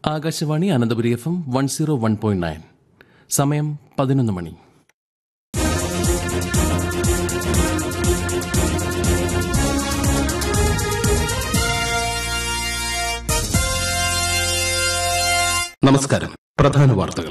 Akashvani Ananthapuri F M one zero one point nine സമയം പതിനൊന്ന് മണി നമസ്കാരം പ്രധാന വാർത്തകൾ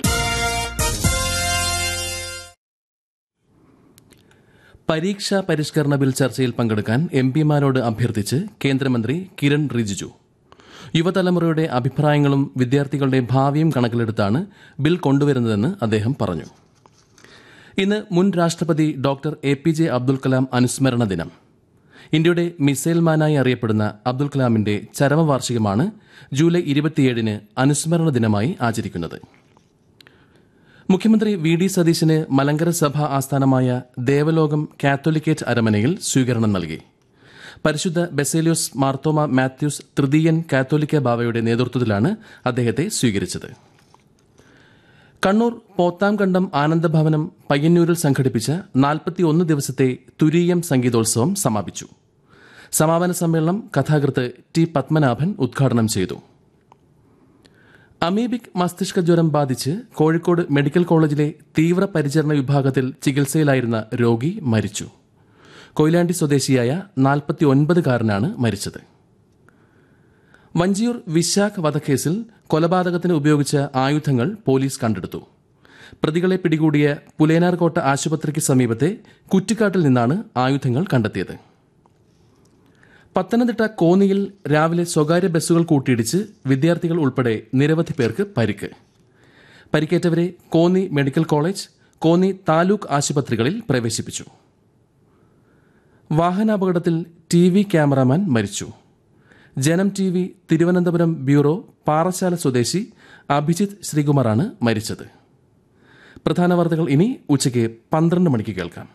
പരീക്ഷാ പരിഷ്കരണ ബിൽ ചർച്ചയിൽ പങ്കെടുക്കാൻ എം പിമാരോട് അഭ്യർത്ഥിച്ച് കേന്ദ്രമന്ത്രി കിരൺ റിജിജു യുവതലമുറയുടെ അഭിപ്രായങ്ങളും വിദ്യാർത്ഥികളുടെ ഭാവിയും കണക്കിലെടുത്താണ് ബിൽ കൊണ്ടുവരുന്നതെന്ന് അദ്ദേഹം പറഞ്ഞു ഇന്ന് മുൻ രാഷ്ട്രപതി doctor A P J Abdul Kalam അനുസ്മരണ ദിനം ഇന്ത്യയുടെ മിസൈൽ മാനായി അറിയപ്പെടുന്ന അബ്ദുൽ കലാമിന്റെ ചരമവാർഷികമാണ് ജൂലൈ ഇരുപത്തിയേഴിന് അനുസ്മരണ ദിനമായി ആചരിക്കുന്നത് മുഖ്യമന്ത്രി വി ഡി സതീശന് മലങ്കര സഭ ആസ്ഥാനമായ ദേവലോകം കാത്തോലിക്കേറ്റ് അരമനയിൽ സ്വീകരണം നൽകി പരിശുദ്ധ ബെസേലിയോസ് മാർത്തോമ മാത്യൂസ് തൃതീയൻ കാത്തോലിക്ക ബാവയുടെ നേതൃത്വത്തിലാണ് അദ്ദേഹത്തെ സ്വീകരിച്ചത് കണ്ണൂർ പോത്താംകണ്ടം ആനന്ദഭവനം പയ്യന്നൂരിൽ സംഘടിപ്പിച്ച നാൽപ്പത്തിയൊന്ന് ദിവസത്തെ തുരീയം സംഗീതോത്സവം സമാപിച്ചു സമാപന സമ്മേളനം കഥാകൃത്ത് ടി പത്മനാഭൻ ഉദ്ഘാടനം ചെയ്തു അമീബിക് മസ്തിഷ്ക ജ്വരം ബാധിച്ച് കോഴിക്കോട് മെഡിക്കൽ കോളേജിലെ തീവ്രപരിചരണ വിഭാഗത്തിൽ ചികിത്സയിലായിരുന്ന രോഗി മരിച്ചു കൊയിലാണ്ടി സ്വദേശിയായ നാൽപ്പത്തിയൊൻപതുകാരനാണ് മരിച്ചത് വഞ്ചിയൂർ വിശാഖ് വധക്കേസിൽ കൊലപാതകത്തിന് ഉപയോഗിച്ച ആയുധങ്ങൾ പോലീസ് കണ്ടെടുത്തു പ്രതികളെ പിടികൂടിയ പുലേനാർകോട്ട ആശുപത്രിക്ക് സമീപത്തെ കുറ്റിക്കാട്ടിൽ നിന്നാണ് ആയുധങ്ങൾ കണ്ടെത്തിയത് പത്തനംതിട്ട കോന്നിയിൽ രാവിലെ സ്വകാര്യ ബസ്സുകൾ കൂട്ടിയിടിച്ച് വിദ്യാർത്ഥികൾ ഉൾപ്പെടെ നിരവധി പേർക്ക് പരിക്ക് പരിക്കേറ്റവരെ കോന്നി മെഡിക്കൽ കോളേജ് കോന്നി താലൂക്ക് ആശുപത്രികളിൽ പ്രവേശിപ്പിച്ചു വാഹനാപകടത്തിൽ ടി വി ക്യാമറാമാൻ മരിച്ചു Janam T V Thiruvananthapuram bureau Parassala സ്വദേശി അഭിജിത്ത് ശ്രീകുമാറാണ് മരിച്ചത് പ്രധാന വാർത്തകൾ ഇനി ഉച്ചയ്ക്ക് പന്ത്രണ്ട് മണിക്ക് കേൾക്കാം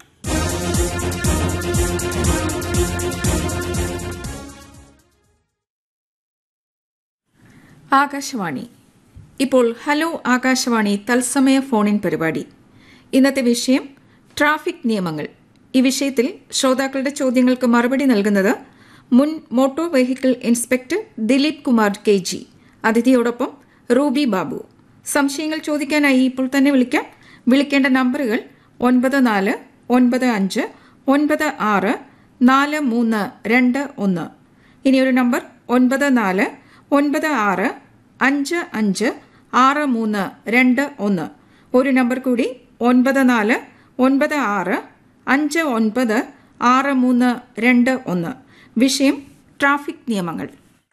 ആകാശവാണി ഇപ്പോൾ ഹലോ ആകാശവാണി തത്സമയ ഫോണിൻ പരിപാടി ഇന്നത്തെ വിഷയം ട്രാഫിക് നിയമങ്ങൾ ഈ വിഷയത്തിൽ ശ്രോതാക്കളുടെ ചോദ്യങ്ങൾക്ക് മറുപടി നൽകുന്നത് മുൻ motor vehicle inspector Dileep Kumar K G അതിഥിയോടൊപ്പം റൂബി ബാബു സംശയങ്ങൾ ചോദിക്കാനായി ഇപ്പോൾ തന്നെ വിളിക്കാം വിളിക്കേണ്ട നമ്പറുകൾ ഒൻപത് നാല് ഒൻപത് അഞ്ച് ഒൻപത് ആറ് നാല് മൂന്ന് രണ്ട് ഒന്ന് ഇനിയൊരു നമ്പർ ഒൻപത് നാല് ഒൻപത് ആറ് അഞ്ച് അഞ്ച് ആറ് മൂന്ന് രണ്ട് ഒന്ന് ഒരു നമ്പർ കൂടി ഒൻപത് നാല് ഒൻപത് ആറ് അഞ്ച് ഒൻപത് ആറ് മൂന്ന് രണ്ട് ഒന്ന് വിഷയം ട്രാഫിക് നിയമങ്ങൾ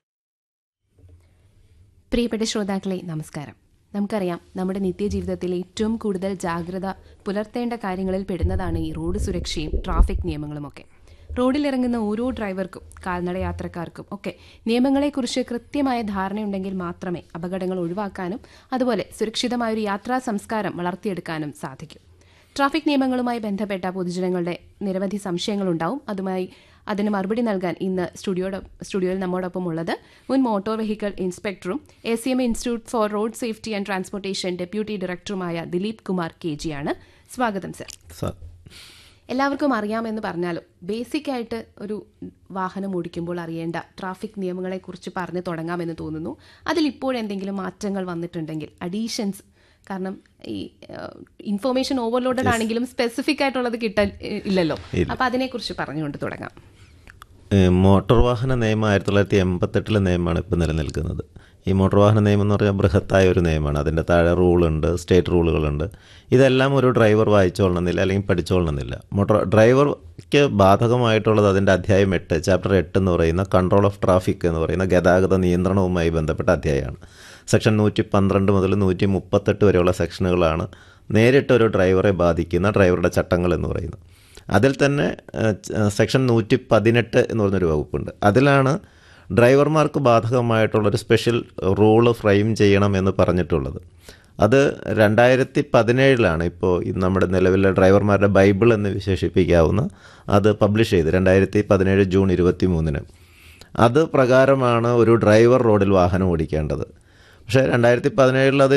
പ്രിയപ്പെട്ട ശ്രോതാക്കളെ നമസ്കാരം നമുക്കറിയാം നമ്മുടെ നിത്യജീവിതത്തിൽ ഏറ്റവും കൂടുതൽ ജാഗ്രത പുലർത്തേണ്ട കാര്യങ്ങളിൽ പെടുന്നതാണ് ഈ റോഡ് സുരക്ഷയും ട്രാഫിക് നിയമങ്ങളുമൊക്കെ റോഡിലിറങ്ങുന്ന ഓരോ ഡ്രൈവർക്കും കാൽനട യാത്രക്കാർക്കും ഒക്കെ നിയമങ്ങളെക്കുറിച്ച് കൃത്യമായ ധാരണയുണ്ടെങ്കിൽ മാത്രമേ അപകടങ്ങൾ ഒഴിവാക്കാനും അതുപോലെ സുരക്ഷിതമായ ഒരു യാത്രാ സംസ്കാരം വളർത്തിയെടുക്കാനും സാധിക്കൂ ട്രാഫിക് നിയമങ്ങളുമായി ബന്ധപ്പെട്ട പൊതുജനങ്ങളുടെ നിരവധി സംശയങ്ങളുണ്ടാവും അതുമായി അതിന് മറുപടി നൽകാൻ ഇന്ന് സ്റ്റുഡിയോയുടെ സ്റ്റുഡിയോയിൽ നമ്മോടൊപ്പം ഉള്ളത് മുൻ മോട്ടോർ വെഹിക്കിൾ ഇൻസ്പെക്ടറും A C M institute for road safety and transportation deputy ഡയറക്ടറുമായ ദിലീപ് കുമാർ കെ ജിയാണ് സ്വാഗതം സർ സാർ എല്ലാവർക്കും അറിയാമെന്ന് പറഞ്ഞാലും ബേസിക് ആയിട്ട് ഒരു വാഹനം ഓടിക്കുമ്പോൾ അറിയേണ്ട ട്രാഫിക് നിയമങ്ങളെക്കുറിച്ച് പറഞ്ഞു തുടങ്ങാമെന്ന് തോന്നുന്നു അതിൽ ഇപ്പോഴെന്തെങ്കിലും മാറ്റങ്ങൾ വന്നിട്ടുണ്ടെങ്കിൽ അഡീഷൻസ് കാരണം ഈ ഇൻഫർമേഷൻ ഓവർലോഡഡ് ആണെങ്കിലും സ്പെസിഫിക് ആയിട്ടുള്ളത് കിട്ടാൻ ഏഹ്, ഇല്ലല്ലോ അപ്പൊ അതിനെക്കുറിച്ച് പറഞ്ഞുകൊണ്ട് തുടങ്ങാം ഏഹ് മോട്ടോർ വാഹന നിയമം ആയിരത്തി തൊള്ളായിരത്തി എൺപത്തെട്ടിലെ നിയമമാണ് ഇപ്പോൾ നിലനിൽക്കുന്നത് ഈ മോട്ടോർ വാഹന നിയമം എന്ന് പറഞ്ഞാൽ ബൃഹത്തായ ഒരു നിയമമാണ് അതിൻ്റെ താഴെ റൂളുണ്ട് സ്റ്റേറ്റ് റൂളുകളുണ്ട് ഇതെല്ലാം ഒരു ഡ്രൈവർ വായിച്ചോളണമെന്നില്ല അല്ലെങ്കിൽ പഠിച്ചോളണമെന്നില്ല മോട്ടോർ ഡ്രൈവർക്ക് ബാധകമായിട്ടുള്ളത് അതിൻ്റെ അധ്യായം എട്ട് ചാപ്റ്റർ എട്ട് എന്ന് പറയുന്ന കൺട്രോൾ ഓഫ് ട്രാഫിക് എന്ന് പറയുന്ന ഗതാഗത നിയന്ത്രണവുമായി ബന്ധപ്പെട്ട അധ്യായമാണ് സെക്ഷൻ നൂറ്റി പന്ത്രണ്ട് മുതൽ നൂറ്റി മുപ്പത്തെട്ട് വരെയുള്ള സെക്ഷനുകളാണ് നേരിട്ട് ഒരു ഡ്രൈവറെ ബാധിക്കുന്ന ഡ്രൈവറുടെ ചട്ടങ്ങൾ എന്ന് പറയുന്നത് അതിൽ തന്നെ ഏഹ്, ച- സെക്ഷൻ നൂറ്റി പതിനെട്ട് എന്ന് പറഞ്ഞൊരു വകുപ്പുണ്ട് അതിലാണ് ഡ്രൈവർമാർക്ക് ബാധകമായിട്ടുള്ളൊരു സ്പെഷ്യൽ റൂള് ഫ്രെയിം ചെയ്യണം എന്ന് പറഞ്ഞിട്ടുള്ളത് അത് രണ്ടായിരത്തി പതിനേഴിലാണ് ഇപ്പോൾ ഈ നമ്മുടെ നിലവിലെ ഡ്രൈവർമാരുടെ ബൈബിൾ എന്ന് വിശേഷിപ്പിക്കാവുന്ന അത് പബ്ലിഷ് ചെയ്ത് രണ്ടായിരത്തി പതിനേഴ് ജൂൺ ഇരുപത്തി മൂന്നിന് അത് പ്രകാരമാണ് ഒരു ഡ്രൈവർ റോഡിൽ വാഹനം ഓടിക്കേണ്ടത് പക്ഷേ രണ്ടായിരത്തി പതിനേഴിൽ അത്